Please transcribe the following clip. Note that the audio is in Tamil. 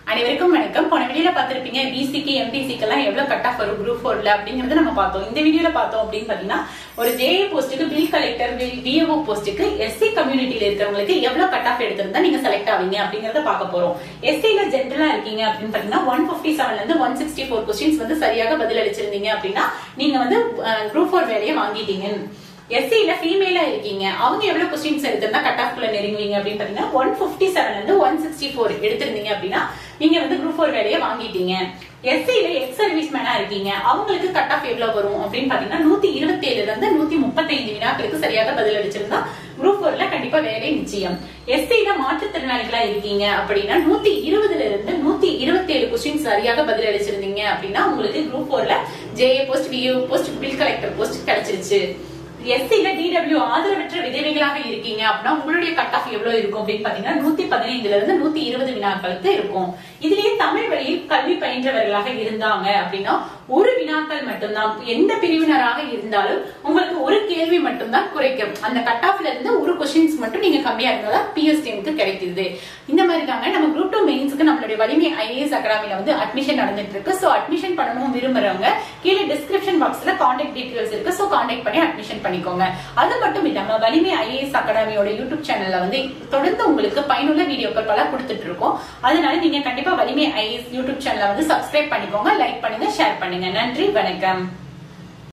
அனைவருக்கும் வணக்கம் போன வீடியோல பார்த்திருப்பீங்க பிசிக்கு எம்பிசிக்கு எல்லாம் எவ்வளவு கட் ஆஃப் வரும் குரூப் ஃபோர்ல அப்படிங்கறத நம்ம பார்த்தோம் இந்த வீடியோல பார்த்தோம் அப்படின்னு பாத்தீங்கன்னா ஒரு ஜேஏ போஸ்ட்டுக்கு பில் கலெக்டர் பிஓ போஸ்ட்டுக்கு எஸ்சி கம்யூனிட்டியில இருக்கிறவங்களுக்கு எவ்வளவு கட் ஆஃப் எடுத்திருந்தா நீங்க செலக்ட் ஆவீங்க அப்படிங்கறத பார்க்க போறோம் எஸ்சில ஜென்ரலா இருக்கீங்க அப்படின்னு பாத்தீங்கன்னா ஒன் பிப்டி செவன்ல இருந்து ஒன் சிக்ஸ்டி ஃபோர் கொஸ்டின்ஸ் வந்து சரியாக பதில் அளிச்சிருந்தீங்க அப்படின்னா நீங்க வந்து குரூப் ஃபோர் வேலையை வாங்கிட்டீங்க எஸ்சில ஃபீமேலா இருக்கீங்க அவங்க எவ்வளவு கொஸ்டின்ஸ் எடுத்திருந்தா கட் ஆஃப் குள்ள நெருங்குவீங்க அப்படின்னு பாத்தீங்கன்னா ஒன் பிப்டி செவன்ல இருந்து ஒன் சிக்ஸ்டி ஃபோர் எடுத்திருந்தீங்க அப்படின்னா நீங்க வந்து குரூப் ஃபோர் வேலையை வாங்கிட்டீங்க எஸ்சில எக்ஸ் சர்வீஸ் மேனா இருக்கீங்க அவங்களுக்கு கட் ஆஃப் எவ்வளவு வரும் அப்படின்னு பாத்தீங்கன்னா நூத்தி இருபத்தி ஏழுல இருந்து நூத்தி முப்பத்தைந்து வினாக்களுக்கு சரியாக பதில் அளிச்சிருந்தா குரூப் ஃபோர்ல கண்டிப்பா வேலை நிச்சயம் எஸ்சில மாற்றுத்திறனாளிகளா இருக்கீங்க அப்படின்னா நூத்தி இருபதுல இருந்து நூத்தி இருபத்தி ஏழு கொஸ்டின் சரியாக பதில் அளிச்சிருந்தீங்க அப்படின்னா உங்களுக்கு குரூப் ஃபோர்ல JA post VA post bill collector post கிடைச்சிருச்சு எஸ்சில டிடபிள்யூ ஆதரவற்ற விதவைகளாக இருக்கீங்க அப்படின்னா உங்களுடைய கட் ஆஃப் எவ்வளவு இருக்கும் அப்படின்னு பாத்தீங்கன்னா நூத்தி பதினைந்துல இருந்து நூத்தி இருபது வினாக்களுக்கு இருக்கும் இதுலயே தமிழ் வழியில் கல்வி பயின்றவர்களாக இருந்தாங்க அப்படின்னா ஒரு வினாக்கள் மட்டும்தான் எந்த பிரிவினராக இருந்தாலும் உங்களுக்கு ஒரு கேள்வி மட்டும்தான் குறைக்கும் அந்த கட் ஆஃப்ல இருந்து ஒரு கொஸ்டின்ஸ் மட்டும் நீங்க கம்மியா இருந்தா பிஎஸ்டிஎம்க்கு கிடைக்குது இந்த மாதிரி தாங்க நம்ம குரூப் டூ மெயின்ஸ்க்கு நம்மளுடைய வலிமை ஐஏஎஸ் அகாடமில வந்து அட்மிஷன் நடந்துட்டு இருக்கு சோ அட்மிஷன் பண்ணணும் விரும்புறவங்க கீழே டிஸ்கிரிப்ஷன் பாக்ஸ்ல கான்டாக்ட் டீடைல்ஸ் இருக்கு சோ கான்டாக்ட் பண்ணி அட்மிஷன் பண்ணிக்கோங்க அது மட்டும் இல்லாம வலிமை ஐஏஎஸ் அகாடமியோட யூடியூப் சேனல்ல வந்து தொடர்ந்து உங்களுக்கு பயனுள்ள வீடியோக்கள் பல கொடுத்துட்டு இருக்கோம் அதனால நீங்க கண்டிப்பா வலிமை ஐஏஎஸ் யூடியூப் சேனல்ல வந்து சப்ஸ்கிரைப் பண்ணிக்கோங்க லைக் பண்ணுங்க ஷேர் பண்ணுங்க நன்றி வணக்கம்